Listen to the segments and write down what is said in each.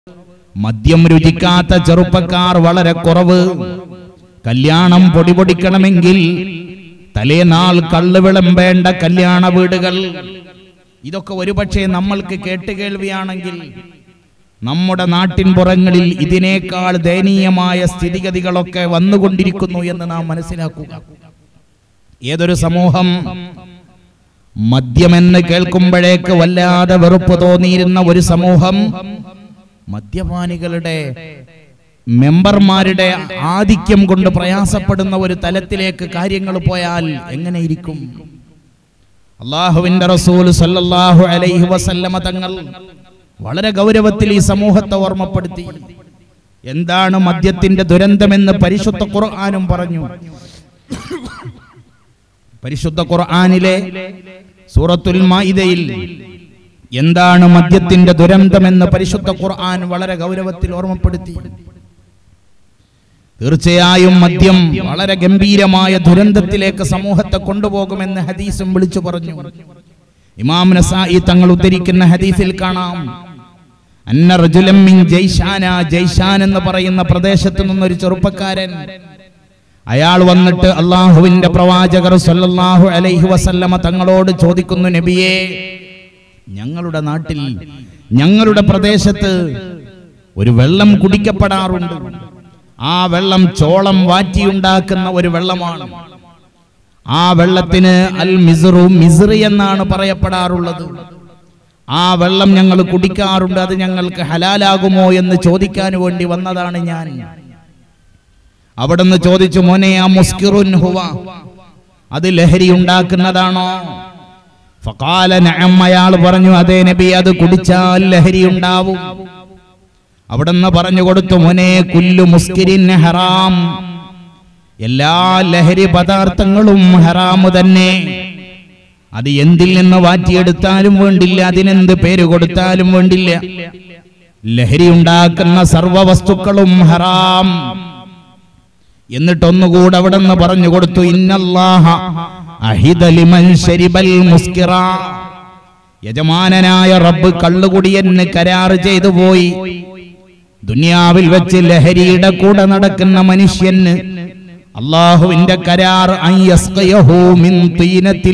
മദ്യം രുചിക്കാത്ത ചെറുപ്പക്കാർ വളരെ കുറവ് കല്യാണം പൊടിപൊടിക്കണമെങ്കിൽ തലേനാൾ കള്ള് വിളമ്പേണ്ട കല്യാണ വീടുകൾ ഇതൊക്കെ ഒരുപക്ഷെ നമ്മൾക്ക് കേട്ടുകേൾവിയാണെങ്കിൽ നമ്മുടെ നാട്ടിൻ പുറങ്ങളിൽ ഇതിനേക്കാൾ ദയനീയമായ സ്ഥിതിഗതികളൊക്കെ വന്നുകൊണ്ടിരിക്കുന്നു എന്ന് നാം മനസ്സിലാക്കുക ഏതൊരു സമൂഹം മദ്യമെന്ന് കേൾക്കുമ്പോഴേക്ക് വല്ലാതെ വെറുപ്പ് തോന്നിയിരുന്ന ഒരു സമൂഹം മദ്യപാനികളുടെ മെമ്പർമാരുടെ ആധിക്യം കൊണ്ട് പ്രയാസപ്പെടുന്ന ഒരു തലത്തിലേക്ക് കാര്യങ്ങൾ പോയാൽ എങ്ങനെയിരിക്കും അള്ളാഹുവിന്റെ റസൂൽ സല്ലല്ലാഹു അലൈഹി വസല്ലമ തങ്ങൾ വളരെ ഗൗരവത്തിൽ ഈ സമൂഹത്തെ ഓർമ്മപ്പെടുത്തി എന്താണ് മദ്യത്തിന്റെ ദുരന്തമെന്ന് പരിശുദ്ധ ഖുർആാനും പറഞ്ഞു പരിശുദ്ധ ഖുർആാനിലെ സൂറത്തുൽ മാഇദയിൽ എന്താണ് മദ്യത്തിന്റെ ദുരന്തമെന്ന് പരിശുദ്ധ ഖുർആൻ വളരെ ഗൗരവത്തിൽ ഓർമ്മപ്പെടുത്തി തീർച്ചയായും മദ്യം വളരെ ഗംഭീരമായ ദുരന്തത്തിലേക്ക് സമൂഹത്തെ കൊണ്ടുപോകുമെന്ന് ഹദീസും വിളിച്ചു പറഞ്ഞു ഇമാം നസായി തങ്ങൾ ഉദ്ധരിക്കുന്ന ഹദീസിൽ കാണാം അന്ന റജുലം മിൻ ജയ്ഷാന ജയ്ഷാൻ എന്ന് പറയുന്ന പ്രദേശത്ത് നിന്നൊരു ചെറുപ്പക്കാരൻ അയാൾ വന്നിട്ട് അള്ളാഹുവിന്റെ പ്രവാചകർ സല്ലല്ലാഹു അലൈഹി വസല്ലമ തങ്ങളോട് ചോദിക്കുന്നു നബിയെ ഞങ്ങളുടെ നാട്ടിൽ ഞങ്ങളുടെ പ്രദേശത്ത് ഒരു വെള്ളം കുടിക്കപ്പെടാറുണ്ട് ആ വെള്ളം ചോളം വാറ്റിയുണ്ടാക്കുന്ന ഒരു വെള്ളമാണ് ആ വെള്ളത്തിന് അൽ മിസ്റു മിസ്റി എന്നാണ് പറയപ്പെടാറുള്ളത് ആ വെള്ളം ഞങ്ങൾ കുടിക്കാറുണ്ട് അത് ഞങ്ങൾക്ക് ഹലാലാകുമോ എന്ന് ചോദിക്കാൻ വേണ്ടി വന്നതാണ് ഞാൻ അവിടുന്ന് ചോദിച്ചു മോനെ ആ മുസ്കിറുൻ ഹുവ അത് ലഹരി ഉണ്ടാക്കുന്നതാണോ ഫഖാല നഅം അയാൾ പറഞ്ഞു അതേ നബി അത് കുടിച്ചാൽ ലഹരി ഉണ്ടാവും അവിടുന്ന് പറഞ്ഞു കൊടുത്തു മോനെ കുല്ലു മുസ്കിരിൻ ഹറാം എല്ലാ ലഹരി പദാർത്ഥങ്ങളും ഹറാമു തന്നെ അത് എന്തിൽ നിന്ന് വാറ്റിയെടുത്താലും വേണ്ടില്ല അതിനെന്ത് പേര് കൊടുത്താലും വേണ്ടില്ല ലഹരി ഉണ്ടാക്കുന്ന സർവ വസ്തുക്കളും ഹറാം എന്നിട്ടൊന്നുകൂടെ അവിടെ നിന്ന് പറഞ്ഞു കൊടുത്തു ഇന്നല്ലാഹ അഹിദ ലിമൻ ശരിബൽ മുസ്കിറ യജമാനനായ റബ്ബ് കള്ളുകുടിയെന്ന് കരാറ് ചെയ്തു പോയി ദുനിയാവിൽ വെച്ച് ലഹരിയുടെ കൂടെ നടക്കുന്ന മനുഷ്യന് അള്ളാഹുവിന്റെ കരാർ അൻ യസ്ഖയഹു മിൻ തീനത്തിൽ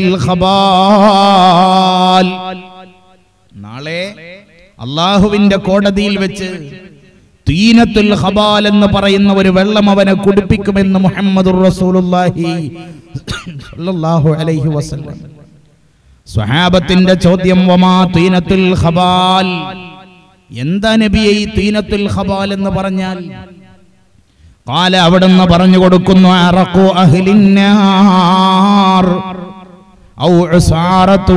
ഖബാൽ നാളെ അള്ളാഹുവിന്റെ കോടതിയിൽ വെച്ച് തീനത്തുൽ ഖബാൽ എന്ന് പറയുന്ന ഒരു വെള്ളം അവനെ കുടിപ്പിക്കുമെന്ന് മുഹമ്മദുർ റസൂലുള്ളാഹി സ്വല്ലല്ലാഹു അലൈഹി വസല്ലം സ്വഹാബത്തിന്റെ ചോദ്യം വമാ തീനത്തുൽ ഖബാൽ എന്താ നബിയെ ഈ തീനത്തുൽ ഖബാൽ എന്ന് പറഞ്ഞാൽ കാല അവിടുന്ന് പറഞ്ഞു കൊടുക്കുന്നു അറഖു അഹ്ലിന്നാർ ഔ ഉസാറത്തു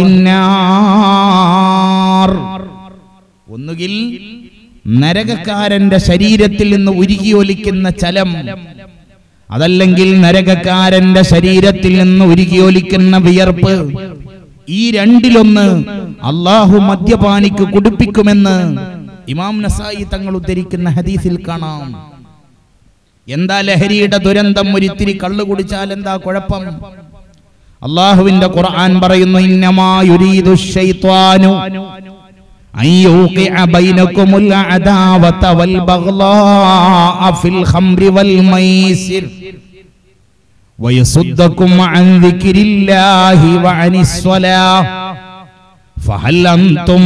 അഹ്ലിന്നാർ ഒന്നുകിൽ നരകക്കാരന്റെ ശരീരത്തിൽ നിന്ന് ഉരുകിയൊലിക്കുന്ന ചലം അതല്ലെങ്കിൽ നരകക്കാരന്റെ ശരീരത്തിൽ നിന്ന് ഉരുകിയൊലിക്കുന്ന വിയർപ്പ് ഈ രണ്ടിലൊന്ന് അള്ളാഹു മദ്യപാനിക്ക് കുടിപ്പിക്കുമെന്ന് ഇമാം നസായി തങ്ങൾ ഉദ്ധരിക്കുന്ന ഹദീസിൽ കാണാം എന്താ ലഹരിയുടെ ദുരന്തം ഒരിത്തിരി കള്ളു കുടിച്ചാൽ എന്താ കുഴപ്പം അള്ളാഹുവിന്റെ ഖുർആൻ പറയുന്നു ഇന്നമാ യുരീദു ശൈത്വാനു أن يوقع بينكم العداوة والبغضاء في الخمر والميسر ويصدكم عن ذكر الله وعن الصلاة فهل أنتم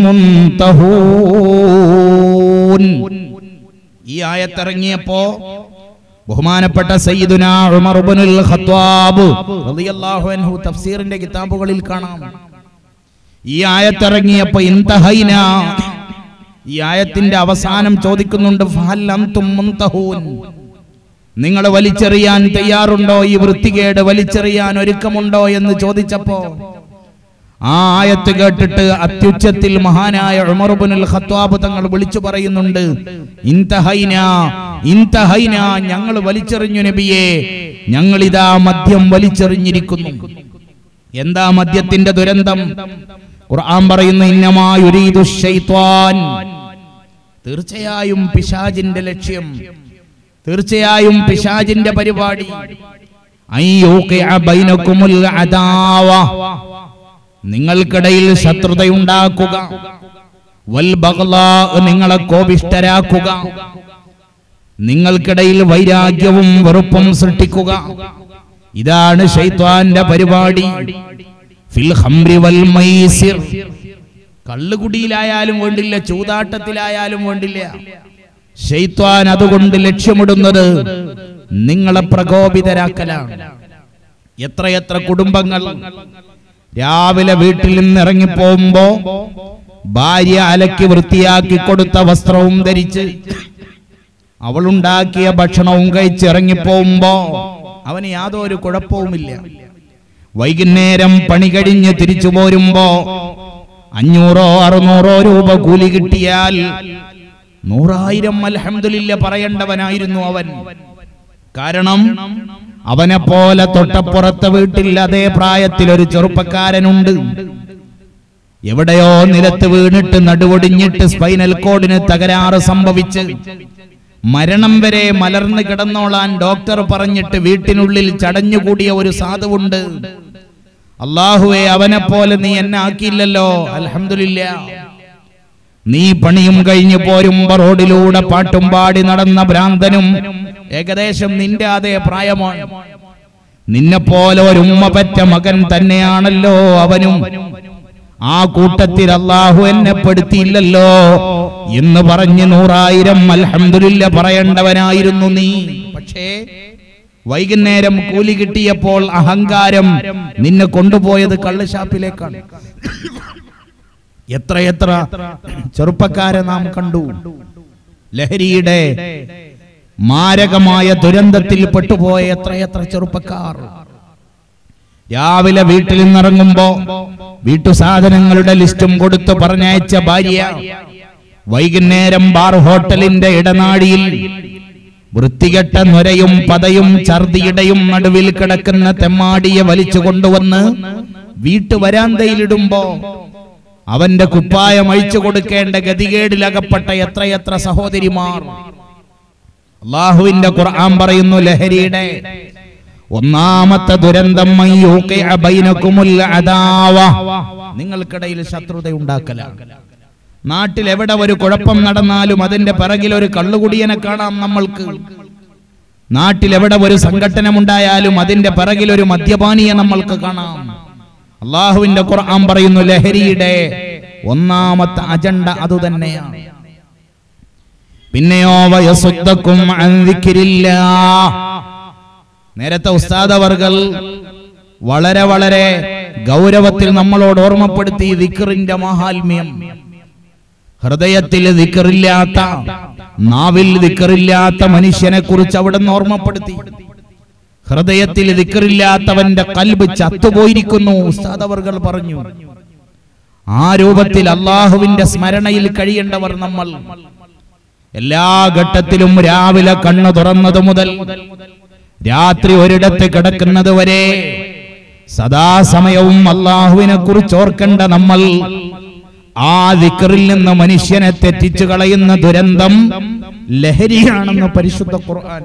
منتهون ഈ ആയത്തിറങ്ങിയപ്പോ ബഹുമാനപ്പെട്ട സയ്യിദുന ഉമർ ഇബ്നുൽ ഖത്താബ് റളിയല്ലാഹു അൻഹു തഫ്സീറിന്റെ കിതാബുകളിൽ കാണാം ഈ ആയത്തിറങ്ങിയപ്പോ ഇന്തഹൈന ഈ ആയത്തിന്റെ അവസാനം ചോദിക്കുന്നുണ്ട് ഫഹൽ അൻതും മുൻതഹൂൻ നിങ്ങൾ വലിച്ചെറിയാൻ തയ്യാറുണ്ടോ ഈ വൃത്തികേട് വലിച്ചെറിയാൻ ഒരുക്കമുണ്ടോ എന്ന് ചോദിച്ചപ്പോ ആ ആയത്ത് കേട്ടിട്ട് അത്യുച്ചത്തിൽ മഹാനായ ഉമർബുനുൽ ഖത്താബ് തങ്ങൾ വിളിച്ചു പറയുന്നുണ്ട് ഇന്തഹൈന ഇന്തഹൈന ഞങ്ങൾ വലിച്ചെറിഞ്ഞു നബിയെ ഞങ്ങൾ ഇതാ മദ്യം വലിച്ചെറിഞ്ഞിരിക്കുന്നു എന്താ മദ്യത്തിന്റെ ദുരന്തം ഖുർആൻ പറയുന്നു ഇന്നമാ യുരീദു ശൈത്വാൻ തീർച്ചയായും പിശാജിന്റെ ലക്ഷ്യം തീർച്ചയായും പിശാജിന്റെ പരിപാടി അയ്യൂഖിഅ ബൈനക്കുമുൽ അദാവ നിങ്ങൾക്കിടയിൽ ശത്രുതയുണ്ടാക്കുക വൽ ബഗ്ലാ നിങ്ങളെ കോപിഷ്ഠരാക്കുക നിങ്ങൾക്കിടയിൽ വൈരാഗ്യവും വെറുപ്പും സൃഷ്ടിക്കുക ഇതാണ് ഷൈത്വാന്റെ പരിപാടി ഫിൽ ഹംരി വൽ മൈസിർ കള്ളുകുടിയിലായാലും വേണ്ടില്ല ചൂതാട്ടത്തിലായാലും വേണ്ടില്ല ഷെയ്ത്വാൻ അതുകൊണ്ട് ലക്ഷ്യമിടുന്നത് നിങ്ങളെ പ്രകോപിതരാക്കലാണ് എത്രയെത്ര കുടുംബങ്ങൾ രാവിലെ വീട്ടിൽ നിന്ന് ഇറങ്ങിപ്പോകുമ്പോ ഭാര്യ അലക്കി വൃത്തിയാക്കി കൊടുത്ത വസ്ത്രവും ധരിച്ച് അവളുണ്ടാക്കിയ ഭക്ഷണവും കഴിച്ച് ഇറങ്ങിപ്പോകുമ്പോ അവന് യാതൊരു കുഴപ്പവുമില്ല വൈകുന്നേരം പണി കഴിഞ്ഞ് തിരിച്ചു പോരുമ്പോ അഞ്ഞൂറോ അറുന്നൂറോ രൂപ കൂലി കിട്ടിയാൽ നൂറായിരം അൽഹംദുലില്ല പറയേണ്ടവനായിരുന്നു അവൻ കാരണം അവനെ പോലെ തൊട്ടപ്പുറത്തെ വീട്ടിൽ അതേ പ്രായത്തിൽ ഒരു ചെറുപ്പക്കാരനുണ്ട് എവിടെയോ നിലത്ത് വീണിട്ട് നടുവൊടിഞ്ഞിട്ട് സ്പൈനൽ കോഡിന് തകരാറ് സംഭവിച്ച് മരണം വരെ മലർന്നു കിടന്നോളാൻ ഡോക്ടർ പറഞ്ഞിട്ട് വീട്ടിനുള്ളിൽ ചടഞ്ഞുകൂടിയ ഒരു സാധുവുണ്ട് അള്ളാഹുവെ അവനെ പോലെ നീ എന്നെ ആക്കിയില്ലല്ലോ അൽഹംദുലില്ല നീ പണിയും കഴിഞ്ഞു പോരുമ്പോ റോഡിലൂടെ പാട്ടും പാടി നടന്ന ഭ്രാന്തനും ഏകദേശം നിന്റെ അതേ പ്രായമാണ് നിന്നെ പോലെ ഒരു ഉമ്മ പറ്റ മകൻ തന്നെയാണല്ലോ അവനും ആ കൂട്ടത്തിൽ അള്ളാഹു എന്നെ പെടുത്തിയില്ലല്ലോ എന്ന് പറഞ്ഞ് നൂറായിരം അൽഹംദുലില്ല പറയേണ്ടവനായിരുന്നു നീ പക്ഷേ വൈകുന്നേരം കൂലി കിട്ടിയപ്പോൾ അഹങ്കാരം നിന്നെ കൊണ്ടുപോയത് കള്ളുഷാപ്പിലേക്കാണ് എത്രയെത്ര ചെറുപ്പക്കാരെ നാം കണ്ടു ലഹരിയുടെ മാരകമായ ദുരന്തത്തിൽ പെട്ടുപോയ എത്രയെത്ര ചെറുപ്പക്കാർ രാവിലെ വീട്ടിൽ നിന്നിറങ്ങുമ്പോ വീട്ടു സാധനങ്ങളുടെ ലിസ്റ്റും കൊടുത്തു പറഞ്ഞയച്ച ഭാര്യ വൈകുന്നേരം ബാർ ഹോട്ടലിന്റെ ഇടനാഴിയിൽ വൃത്തികെട്ട നൊരയും പതയും ഛർദിയുടെയും നടുവിൽ കിടക്കുന്ന തെമ്മാടിയെ വലിച്ചു കൊണ്ടുവന്ന് വീട്ടുവരാന്തയിലിടുമ്പോ അവന്റെ കുപ്പായം അഴിച്ചു കൊടുക്കേണ്ട ഗതികേടിലകപ്പെട്ട എത്രയെത്ര സഹോദരിമാർ അള്ളാഹുവിന്റെ ഖുർആൻ പറയുന്നു ലഹരിയുടെ ഒന്നാമത്തെ ദുരന്തം മൻ യൂഖിഅ ബൈനകുമുൽ അദാവ. നിങ്ങൾക്കിടയിൽ ശത്രുത ഉണ്ടാക്കലാണ് നാട്ടിൽ എവിടെ ഒരു കുഴപ്പം നടന്നാലും അതിന്റെ പിറകിൽ ഒരു കള്ളുകുടിയനെ കാണാം നമ്മൾക്ക് നാട്ടിൽ എവിടെ ഒരു സംഘട്ടനമുണ്ടായാലും അതിന്റെ പിറകിൽ ഒരു മദ്യപാനിയെ നമ്മൾക്ക് കാണാം അള്ളാഹുവിന്റെ ഖുർആൻ പറയുന്നു ലഹരിയുടെ ഒന്നാമത്തെ അജണ്ട അതുതന്നെയാണ് പിന്നെയോ വയസുദ്ധക്കും നേരത്തെ ഉസ്താദ് അവർകൾ വളരെ വളരെ ഗൗരവത്തിൽ നമ്മളോട് ഓർമ്മപ്പെടുത്തി ദിക്കറിന്റെ മഹാത്മ്യം ഹൃദയത്തിൽ ദിക്കറില്ലാത്ത നാവിൽ ദിക്കറില്ലാത്ത മനുഷ്യനെ കുറിച്ച് അവിടെ നിന്ന് ഓർമ്മപ്പെടുത്തി ഹൃദയത്തിൽ ദിക്കറില്ലാത്തവന്റെ കൽബ് ചത്തുപോയിരിക്കുന്നു ഉസ്താദ് അവർകൾ പറഞ്ഞു ആ രൂപത്തിൽ അള്ളാഹുവിന്റെ സ്മരണയിൽ കഴിയേണ്ടവർ നമ്മൾ എല്ലാ ഘട്ടത്തിലും രാവിലെ കണ്ണു തുറന്നത് മുതൽ രാത്രി ഒരിടത്ത് കിടക്കുന്നത് വരെ സദാസമയവും അള്ളാഹുവിനെ കുറിച്ച് ഓർക്കേണ്ട നമ്മൾ ആ ദിക്കറിൽ നിന്ന് മനുഷ്യനെ തെറ്റിച്ചു കളയുന്ന ദുരന്തം ലഹരിയാണെന്ന് പരിശുദ്ധ ഖുർആൻ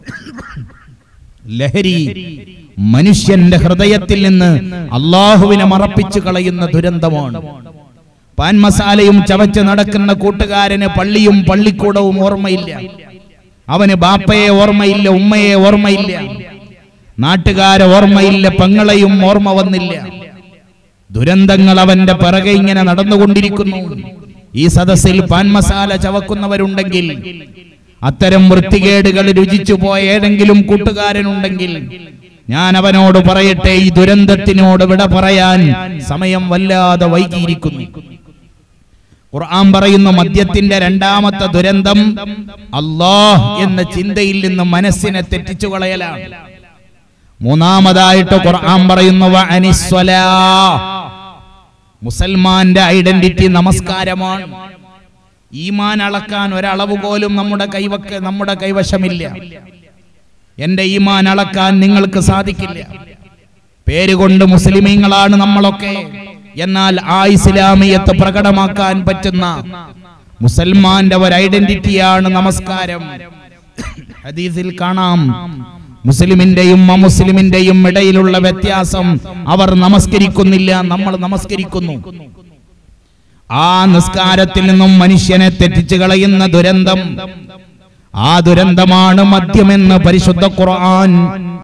ലഹരി മനുഷ്യന്റെ ഹൃദയത്തിൽ നിന്ന് അള്ളാഹുവിനെ മറപ്പിച്ചു കളയുന്ന ദുരന്തമാണ് പാൻ മസാലയും ചവച്ച് നടക്കുന്ന കൂട്ടുകാരന് പള്ളിയും പള്ളിക്കൂടവും ഓർമ്മയില്ല അവന് ബാപ്പയെ ഓർമ്മയില്ല ഉമ്മയെ ഓർമ്മയില്ല നാട്ടുകാരെ ഓർമ്മയില്ല പെങ്ങളെയും ഓർമ്മ വന്നില്ല ദുരന്തങ്ങൾ അവന്റെ പിറകെ ഇങ്ങനെ നടന്നുകൊണ്ടിരിക്കുന്നു ഈ സദസ്സിൽ പാൻ മസാല ചവക്കുന്നവരുണ്ടെങ്കിൽ അത്തരം വൃത്തികേടുകൾ രുചിച്ചു പോയ ഏതെങ്കിലും കൂട്ടുകാരനുണ്ടെങ്കിൽ ഞാൻ അവനോട് പറയട്ടെ ഈ ദുരന്തത്തിനോട് വിട പറയാൻ സമയം വല്ലാതെ വൈകിയിരിക്കുന്നു ഖുർആൻ പറയുന്നു മദ്യത്തിന്റെ രണ്ടാമത്തെ ദുരന്തം അല്ലാഹ് എന്ന ചിന്തയിൽ നിന്ന് മനസ്സിനെ തെറ്റിച്ചു കളയലാണ് മൂന്നാമതായിട്ട് ഖുർആൻ പറയുന്നു വ അനിസ്വലാ. മുസൽമാന്റെ ഐഡന്റിറ്റി നമസ്കാരമാണ് ഈമാൻ അളക്കാൻ ഒരളവ് പോലും നമ്മുടെ കൈവക്ക നമ്മുടെ കൈവശമില്ല എന്റെ ഈമാൻ അളക്കാൻ നിങ്ങൾക്ക് സാധിക്കില്ല പേരുകൊണ്ട് മുസ്ലിമീങ്ങളാണ് നമ്മളൊക്കെ എന്നാൽ ആ ഇസ്ലാമിയത്ത് പ്രകടമാക്കാൻ പറ്റുന്ന മുസൽമാന്റെ ഒരു ഐഡന്റിറ്റിയാണ് നമസ്കാരം ഹദീസിൽ കാണാം മുസ്ലിമിന്റെയും അമുസ്ലിമിന്റെയും ഇടയിലുള്ള വ്യത്യാസം അവർ നമസ്കരിക്കുന്നില്ല നമ്മൾ നമസ്കരിക്കുന്നു ആ നിസ്കാരത്തിൽ നിന്നും മനുഷ്യനെ തെറ്റിച്ചു കളയുന്ന ദുരന്തം ആ ദുരന്തമാണ് മദ്യമെന്ന് പരിശുദ്ധ ഖുർആൻ